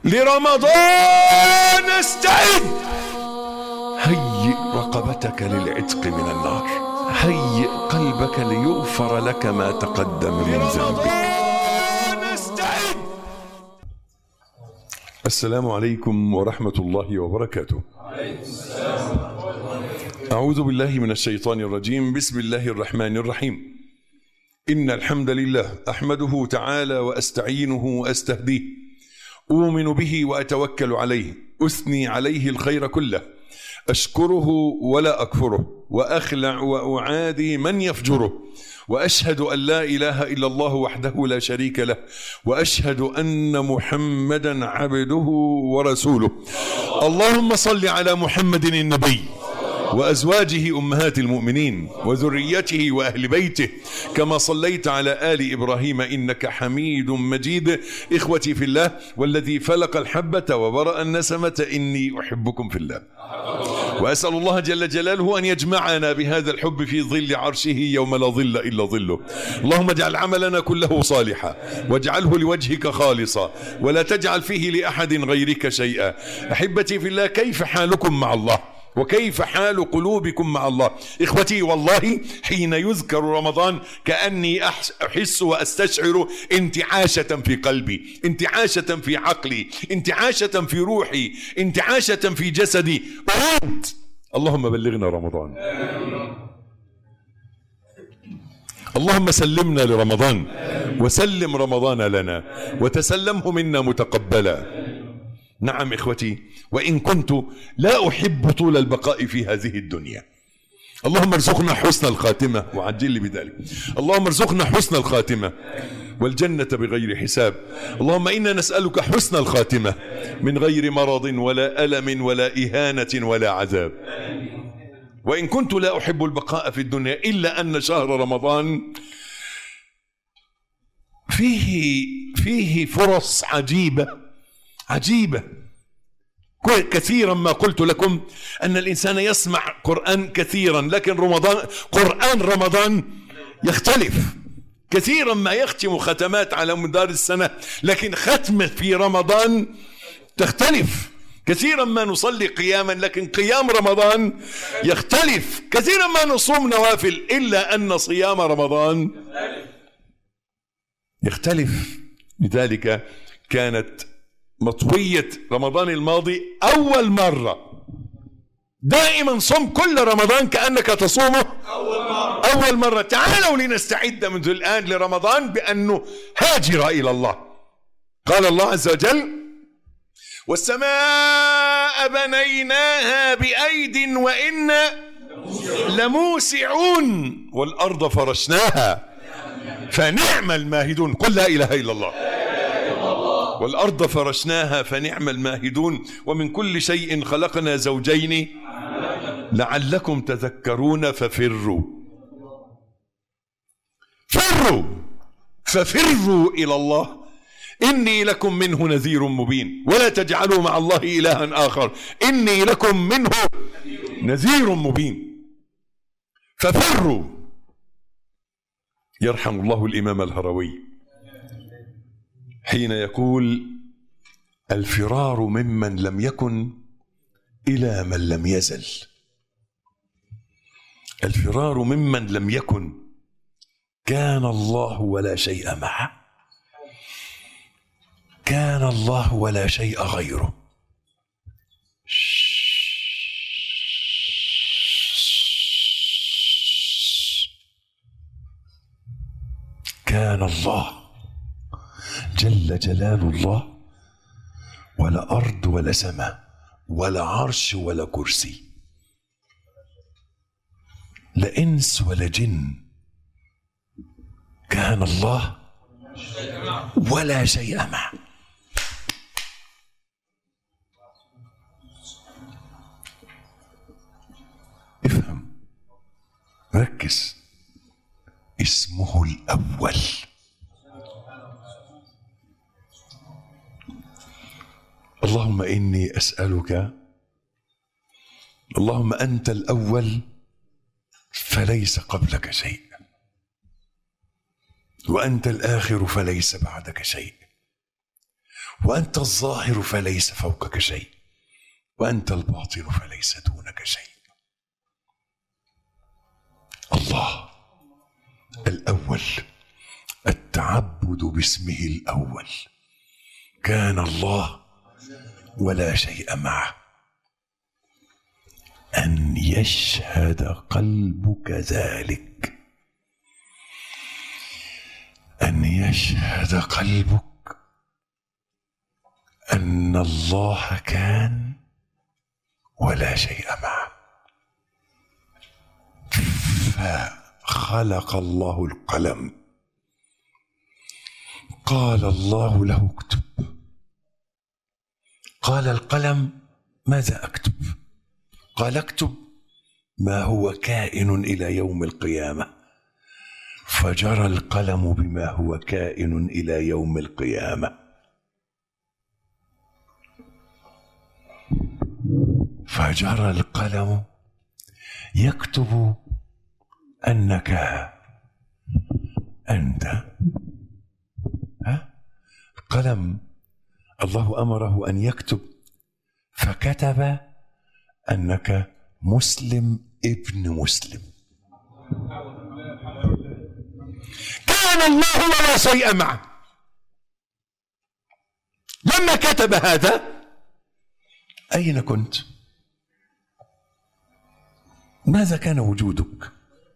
لرمضان استعد هيئ رقبتك للعتق من النار هيئ قلبك ليغفر لك ما تقدم من ذنبك السلام عليكم ورحمة الله وبركاته أعوذ بالله من الشيطان الرجيم بسم الله الرحمن الرحيم إن الحمد لله أحمده تعالى وأستعينه وأستهديه أؤمن به وأتوكل عليه أثني عليه الخير كله أشكره ولا أكفره وأخلع وأعادي من يفجره وأشهد أن لا إله إلا الله وحده لا شريك له وأشهد أن محمدا عبده ورسوله اللهم صل على محمد النبي وأزواجه أمهات المؤمنين وذريته وأهل بيته كما صليت على آل إبراهيم إنك حميد مجيد إخوتي في الله والذي فلق الحبة وبرأ النسمة إني أحبكم في الله وأسأل الله جل جلاله أن يجمعنا بهذا الحب في ظل عرشه يوم لا ظل إلا ظله اللهم اجعل عملنا كله صالحا واجعله لوجهك خالصا ولا تجعل فيه لأحد غيرك شيئا أحبتي في الله كيف حالكم مع الله وكيف حال قلوبكم مع الله إخوتي والله حين يذكر رمضان كأني أحس وأستشعر انتعاشة في قلبي انتعاشة في عقلي انتعاشة في روحي انتعاشة في جسدي أريد اللهم بلغنا رمضان اللهم سلمنا لرمضان وسلم رمضان لنا وتسلمه منا متقبلا نعم إخوتي وإن كنت لا أحب طول البقاء في هذه الدنيا اللهم ارزقنا حسن الخاتمة وعجل لي بذلك اللهم ارزقنا حسن الخاتمة والجنة بغير حساب اللهم إنا نسألك حسن الخاتمة من غير مرض ولا ألم ولا إهانة ولا عذاب وإن كنت لا أحب البقاء في الدنيا إلا أن شهر رمضان فيه فيه فرص عجيبة عجيبة كثيرا ما قلت لكم أن الإنسان يسمع قرآن كثيرا لكن رمضان قرآن رمضان يختلف كثيرا ما يختم ختمات على مدار السنة لكن ختمة في رمضان تختلف كثيرا ما نصلي قياما لكن قيام رمضان يختلف كثيرا ما نصوم نوافل إلا أن صيام رمضان يختلف لذلك كانت مطوية رمضان الماضي أول مرة دائما صم كل رمضان كأنك تصومه أول مرة, أول مرة. تعالوا لنستعد منذ الآن لرمضان بأنه هاجر إلى الله قال الله عز وجل والسماء بنيناها بأيد وإنا لموسعون والأرض فرشناها فنعم الماهدون قل لا إله إلا الله والأرض فرشناها فنعم الماهدون ومن كل شيء خلقنا زوجين لعلكم تذكرون ففروا فروا ففروا إلى الله إني لكم منه نذير مبين ولا تجعلوا مع الله إلها آخر إني لكم منه نذير مبين ففروا يرحم الله الإمام الهروي حين يقول الفرار ممن لم يكن الى من لم يزل الفرار ممن لم يكن كان الله ولا شيء معه كان الله ولا شيء غيره كان الله جل جلال الله ولا أرض ولا سماء ولا عرش ولا كرسي لا إنس ولا جن كان الله ولا شيء معه افهم ركز اسمه الأول اللهم إني أسألك اللهم أنت الأول فليس قبلك شيء وأنت الآخر فليس بعدك شيء وأنت الظاهر فليس فوقك شيء وأنت الباطن فليس دونك شيء الله الأول التعبد باسمه الأول كان الله ولا شيء معه أن يشهد قلبك ذلك أن يشهد قلبك أن الله كان ولا شيء معه فخلق الله القلم قال الله له اكتب قال القلم ماذا اكتب قال اكتب ما هو كائن الى يوم القيامه فجرى القلم بما هو كائن الى يوم القيامه فجرى القلم يكتب انك انت ها القلم الله امره ان يكتب فكتب انك مسلم ابن مسلم كان الله ولا شيء معه لما كتب هذا اين كنت ماذا كان وجودك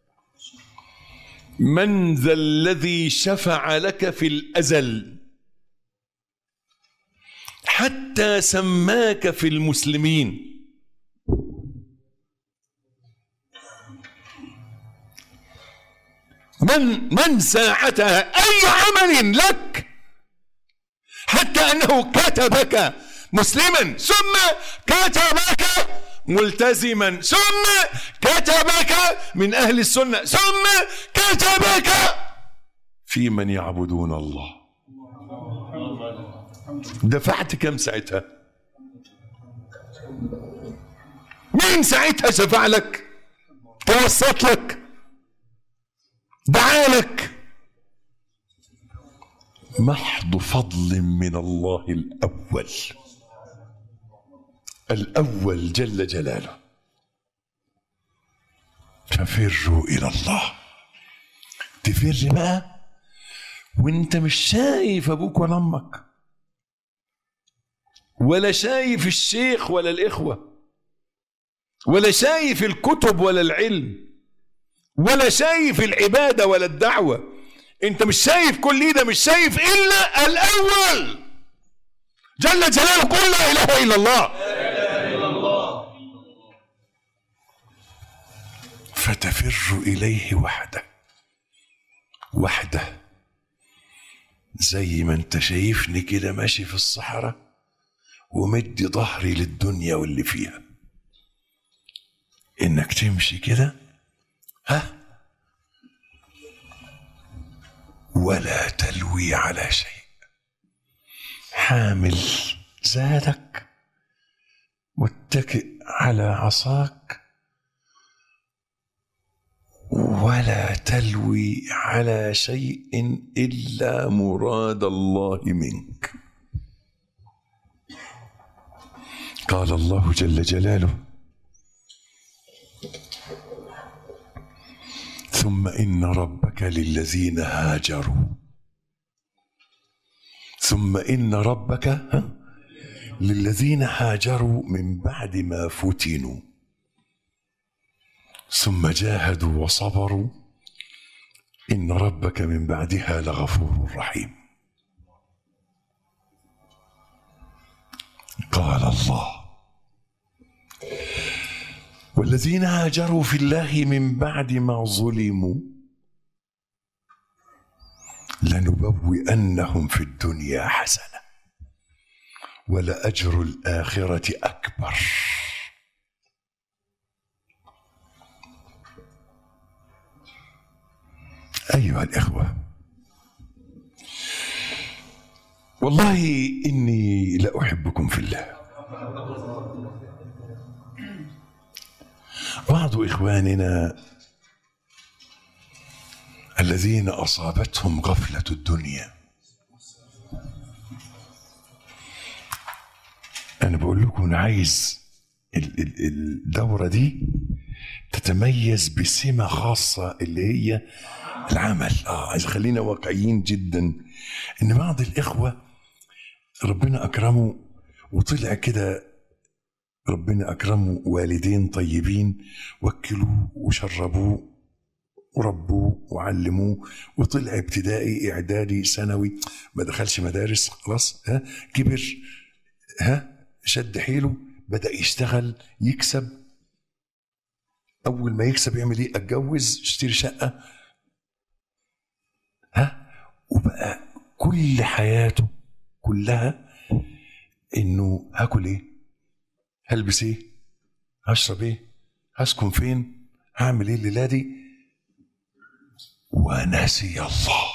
من ذا الذي شفع لك في الازل حتى سماك في المسلمين من من ساعتها اي عمل لك حتى انه كتبك مسلما ثم كتبك ملتزما ثم كتبك من اهل السنه ثم كتبك في من يعبدون الله دفعت كم ساعتها مين ساعتها شفع لك توسط لك دعالك محض فضل من الله الأول الأول جل جلاله ففروا إلى الله تفر بقى وانت مش شايف أبوك ولا أمك ولا شايف الشيخ ولا الإخوة ولا شايف الكتب ولا العلم ولا شايف العبادة ولا الدعوة انت مش شايف كل ده مش شايف الا الاول جل جلاله قل لا اله الا الله فتفر اليه وحده وحده زي ما انت شايفني كده ماشي في الصحراء ومدي ظهري للدنيا واللي فيها انك تمشي كده ها ولا تلوي على شيء حامل زادك متكئ على عصاك ولا تلوي على شيء الا مراد الله منك قال الله جل جلاله ثم ان ربك للذين هاجروا ثم ان ربك ها للذين هاجروا من بعد ما فتنوا ثم جاهدوا وصبروا ان ربك من بعدها لغفور رحيم قال الله والذين هاجروا في الله من بعد ما ظلموا لنبوئنهم في الدنيا حسنه ولأجر الآخرة أكبر أيها الإخوة والله إني لأحبكم في الله بعض إخواننا الذين أصابتهم غفلة الدنيا انا بقول لكم انا عايز ال- ال- الدوره دي تتميز بسمه خاصه اللي هي العمل اه عايز خلينا واقعيين جدا ان بعض الاخوه ربنا اكرمه وطلع كده ربنا اكرمه والدين طيبين وكلوه وشربوه وربوه وعلموه وطلع ابتدائي اعدادي ثانوي ما دخلش مدارس خلاص ها كبر ها شد حيله بدا يشتغل يكسب اول ما يكسب يعمل ايه اتجوز اشتري شقه ها وبقى كل حياته كلها انه هاكل ايه هلبس ايه هشرب ايه هسكن فين هعمل ايه الليله دي ونسي الله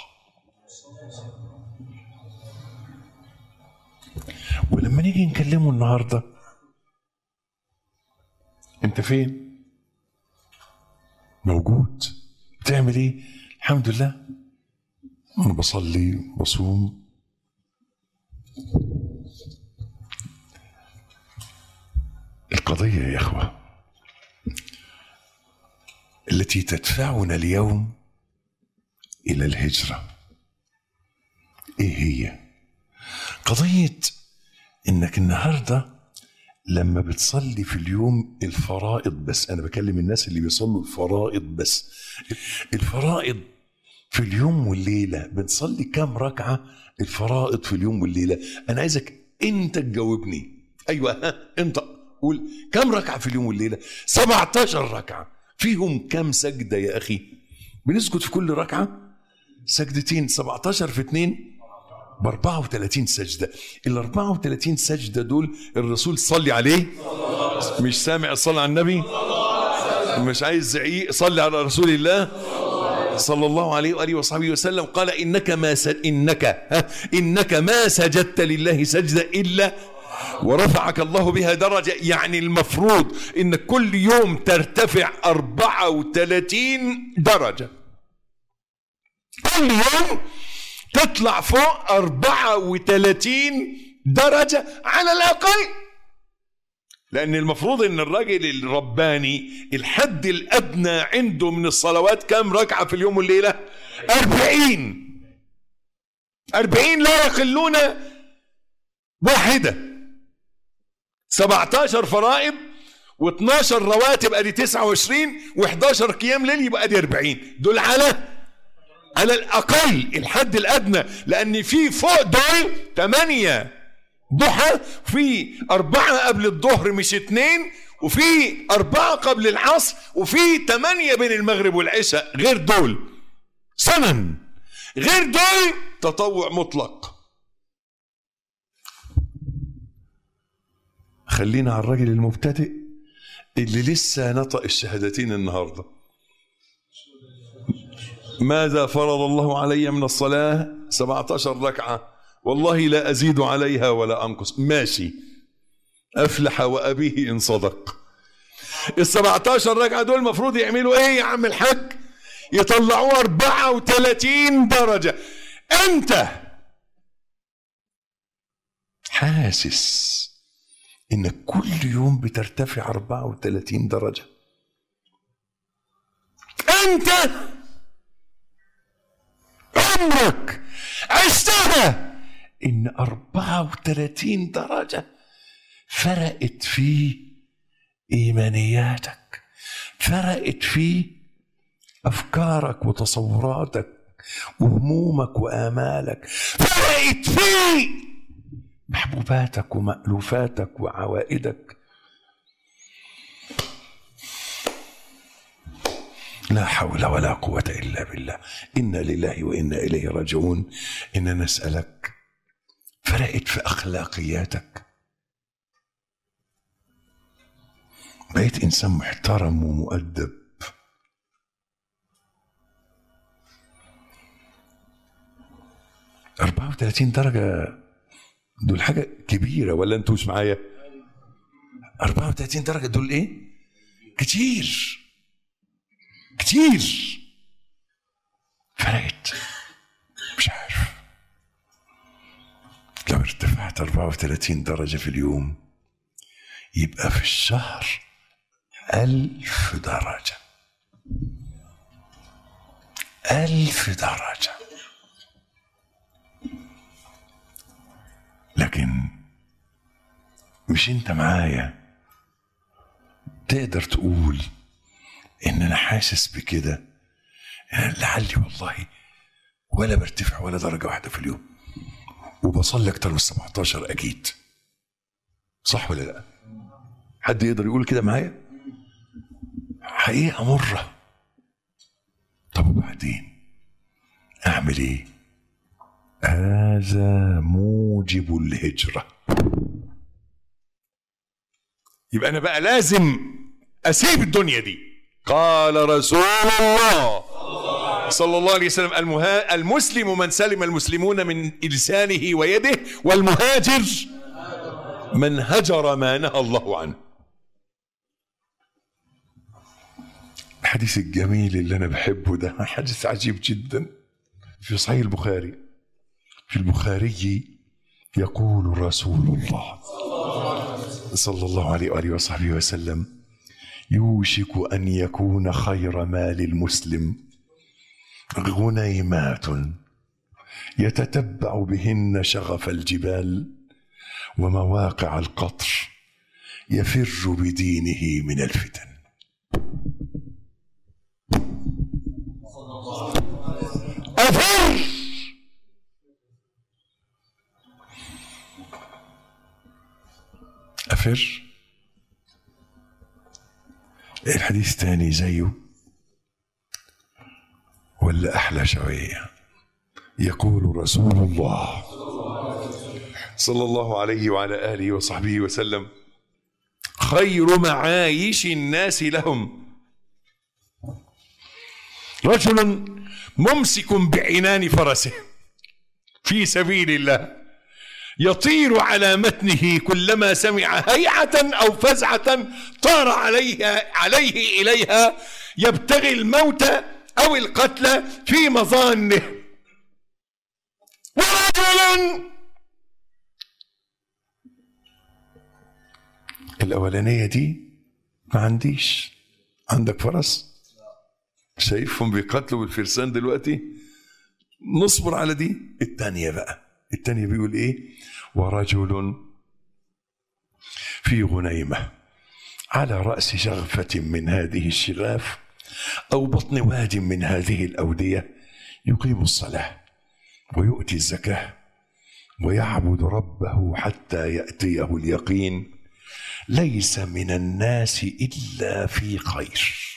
ولما نيجي نكلمه النهارده انت فين موجود بتعمل ايه الحمد لله انا بصلي بصوم القضيه يا اخوه التي تدفعنا اليوم الى الهجره ايه هي قضيه انك النهارده لما بتصلي في اليوم الفرائض بس انا بكلم الناس اللي بيصلوا الفرائض بس الفرائض في اليوم والليله بنصلي كام ركعه الفرائض في اليوم والليله انا عايزك انت تجاوبني ايوه ها انت قول كام ركعه في اليوم والليله 17 ركعه فيهم كام سجده يا اخي بنسجد في كل ركعه سجدتين 17 في 2 ب 34 سجده ال 34 سجده دول الرسول صلي عليه مش سامع الصلاه على النبي مش عايز زعيق صلي على رسول الله صلى الله عليه واله وصحبه وسلم قال انك ما س... انك ها انك ما سجدت لله سجده الا ورفعك الله بها درجه يعني المفروض ان كل يوم ترتفع 34 درجه كل يوم تطلع فوق 34 درجة على الأقل لأن المفروض أن الراجل الرباني الحد الأدنى عنده من الصلوات كم ركعة في اليوم والليلة؟ أربعين أربعين لا يقلون واحدة سبعة عشر فرائض و12 رواتب ادي 29 و11 قيام ليل يبقى ادي 40 دول على على الاقل الحد الادنى لان في فوق دول ثمانية ضحى في أربعة قبل الظهر مش اتنين وفي أربعة قبل العصر وفي ثمانية بين المغرب والعشاء غير دول سنن غير دول تطوع مطلق خلينا على الراجل المبتدئ اللي لسه نطق الشهادتين النهارده ماذا فرض الله علي من الصلاة 17 ركعة والله لا أزيد عليها ولا أنقص ماشي أفلح وأبيه إن صدق ال 17 ركعة دول المفروض يعملوا إيه يا عم الحاج يطلعوه 34 درجة أنت حاسس إنك كل يوم بترتفع 34 درجة أنت عمرك عشتها إن 34 درجة فرقت في إيمانياتك فرقت في أفكارك وتصوراتك وهمومك وآمالك فرقت في محبوباتك ومألوفاتك وعوائدك لا حول ولا قوة إلا بالله إنا لله وإنا إليه راجعون إن نسألك فرقت في أخلاقياتك بقيت إنسان محترم ومؤدب أربعة وثلاثين درجة دول حاجة كبيرة ولا أنتوا مش معايا؟ 34 درجة دول إيه؟ كتير كتير فرقت مش عارف لو ارتفعت 34 درجة في اليوم يبقى في الشهر ألف درجة ألف درجة لكن مش انت معايا تقدر تقول ان انا حاسس بكده لعلي والله ولا برتفع ولا درجة واحدة في اليوم وبصلي أكتر من 17 أكيد صح ولا لا؟ حد يقدر يقول كده معايا؟ حقيقة مرة طب وبعدين أعمل إيه؟ هذا موجب الهجرة يبقى أنا بقى لازم أسيب الدنيا دي قال رسول الله صلى الله عليه وسلم المها... المسلم من سلم المسلمون من لسانه ويده والمهاجر من هجر ما نهى الله عنه الحديث الجميل اللي انا بحبه ده حديث عجيب جدا في صحيح البخاري في البخاري يقول رسول الله صلى الله عليه واله وصحبه وسلم يوشك ان يكون خير مال المسلم غنيمات يتتبع بهن شغف الجبال ومواقع القطر يفر بدينه من الفتن أفر أفر الحديث تاني زيه ولا أحلى شوية يقول رسول الله صلى الله عليه وعلى آله وصحبه وسلم خير معايش الناس لهم رجل ممسك بعنان فرسه في سبيل الله يطير على متنه كلما سمع هيعة أو فزعة طار عليها عليه إليها يبتغي الموت أو القتل في مظانه ورجل الأولانية دي ما عنديش عندك فرس شايفهم بيقاتلوا بالفرسان دلوقتي نصبر على دي الثانية بقى الثانية بيقول ايه ورجل في غنيمة على رأس شغفة من هذه الشغاف أو بطن واد من هذه الأودية يقيم الصلاة ويؤتي الزكاة ويعبد ربه حتى يأتيه اليقين ليس من الناس إلا في خير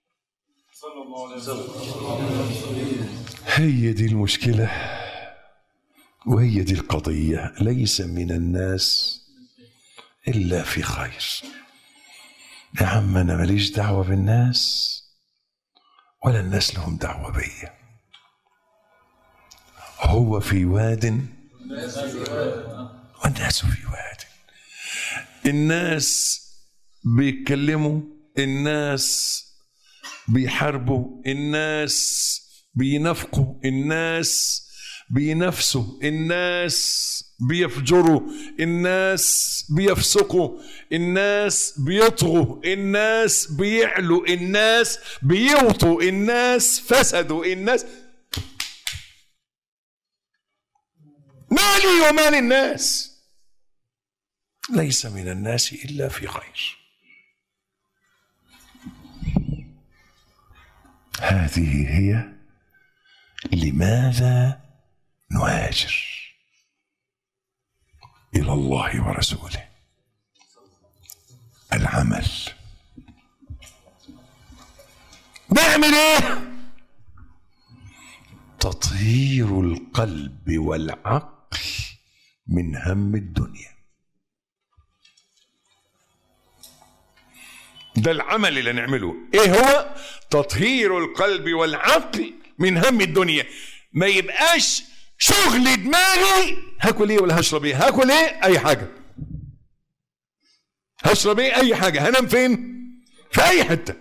هي دي المشكلة وهي دي القضية ليس من الناس إلا في خير يا عم أنا ماليش دعوة بالناس ولا الناس لهم دعوة بيا هو في واد والناس في واد الناس بيتكلموا الناس بيحاربوا الناس بينافقوا الناس بينافسوا الناس بيفجروا الناس بيفسقوا الناس بيطغوا الناس بيعلوا الناس بيوطوا الناس فسدوا الناس مالي ومال الناس ليس من الناس الا في خير هذه هي لماذا نهاجر الى الله ورسوله العمل نعمل ايه تطهير القلب والعقل من هم الدنيا ده العمل اللي نعمله ايه هو تطهير القلب والعقل من هم الدنيا ما يبقاش شغل دماغي هاكل ايه ولا هشرب ايه هاكل ايه اي حاجه هشرب ايه اي حاجه هنام فين في اي حته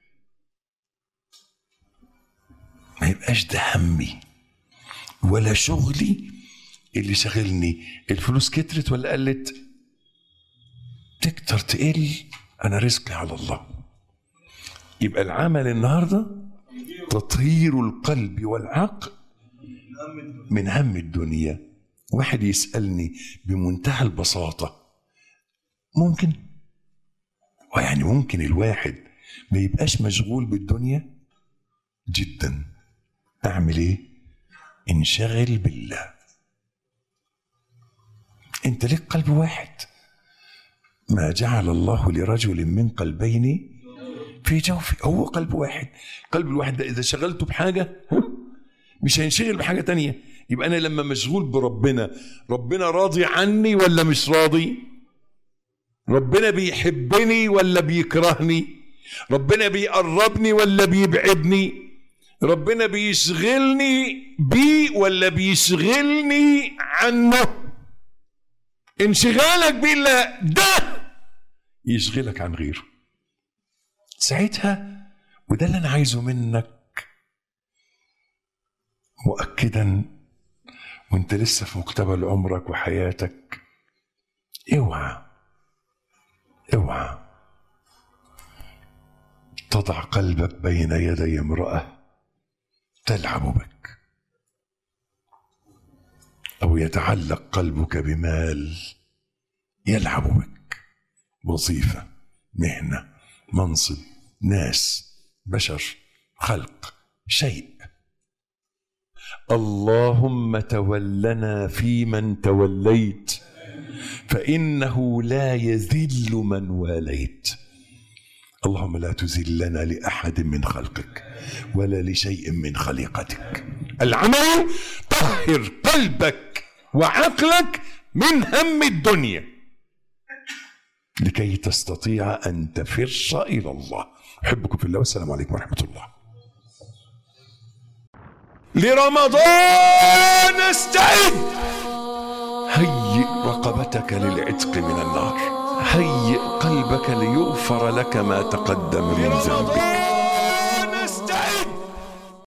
ما يبقاش ده همي ولا شغلي اللي شغلني الفلوس كترت ولا قلت تكتر تكتر تقل انا رزقي على الله يبقى العمل النهارده تطهير القلب والعقل من هم الدنيا واحد يسألني بمنتهى البساطة ممكن ويعني ممكن الواحد ما يبقاش مشغول بالدنيا جدا اعمل ايه انشغل بالله انت ليك قلب واحد ما جعل الله لرجل من قلبين في جوفه هو قلب واحد قلب الواحد ده اذا شغلته بحاجه مش هينشغل بحاجه تانية يبقى انا لما مشغول بربنا ربنا راضي عني ولا مش راضي ربنا بيحبني ولا بيكرهني ربنا بيقربني ولا بيبعدني ربنا بيشغلني بيه ولا بيشغلني عنه انشغالك بالله ده يشغلك عن غيره ساعتها وده اللي انا عايزه منك مؤكدا وانت لسه في مقتبل عمرك وحياتك اوعى اوعى تضع قلبك بين يدي امراه تلعب بك او يتعلق قلبك بمال يلعب بك وظيفه مهنه منصب ناس بشر خلق شيء اللهم تولنا فيمن توليت فانه لا يذل من واليت اللهم لا تذلنا لاحد من خلقك ولا لشيء من خليقتك العمل طهر قلبك وعقلك من هم الدنيا لكي تستطيع ان تفر الى الله احبكم في الله والسلام عليكم ورحمه الله لرمضان استعد هيئ رقبتك للعتق من النار هيئ قلبك ليغفر لك ما تقدم من ذنبك